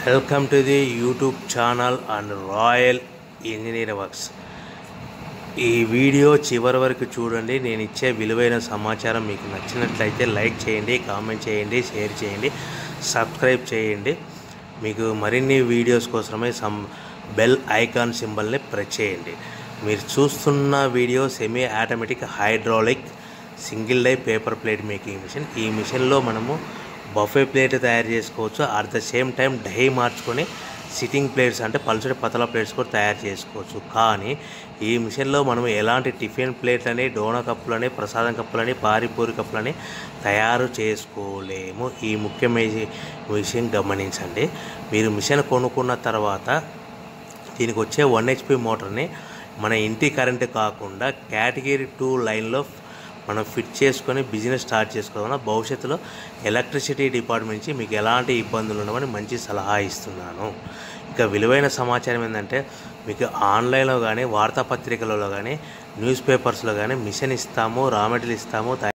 welcome to the YouTube channel and royal engineer works ఈ video చివరి వరకు చూడండి నేను ఇచ్చే విలువైన సమాచారం మీకు నచ్చినట్లయితే లైక్ చేయండి కామెంట్ చేయండి షేర్ చేయండి సబ్స్క్రైబ్ చేయండి మీకు మరిన్ని వీడియోస్ కోసమై సమ్ బెల్ ఐకాన్ సింబల్ని ప్రెస్ చేయండి మీరు చూస్తున్న video semi automatic hydraulic single die paper plate making machine ఈ మిషన్లో మనము బఫే ప్లేట్ తయారు చేసుకోవచ్చు at the same time die మార్చుకొని సిట్టింగ్ ప్లేట్స్ అంటే పల్చడి పతల ప్లేట్స్ కూడా తయారు చేసుకోవచ్చు కానీ ఈ మిషన్లో మనం ఎలాంటి టిఫిన్ ప్లేట్లని డోనా కప్పులని ప్రసాదం కప్పులని పారిపూరి కప్పులని తయారు చేసుకోలేము ఈ ముఖ్యమైన విషయం గమనించండి మీరు మిషన్ కొనుక్కున్న తర్వాత దీనికి వచ్చే వన్ హెచ్పి మోటార్ని మన ఇంటి కరెంటు కాకుండా కేటగిరీ టూ లైన్లో మనం ఫిట్ చేసుకొని బిజినెస్ స్టార్ట్ చేసుకోవడం భవిష్యత్తులో ఎలక్ట్రిసిటీ డిపార్ట్మెంట్ నుంచి మీకు ఎలాంటి ఇబ్బందులు ఉండవని మంచి సలహా ఇస్తున్నాను ఇంకా విలువైన సమాచారం ఏంటంటే మీకు ఆన్లైన్లో కానీ వార్తాపత్రికలలో కానీ న్యూస్ పేపర్స్లో కానీ మిషన్ ఇస్తాము రా మెటీరియల్ ఇస్తాము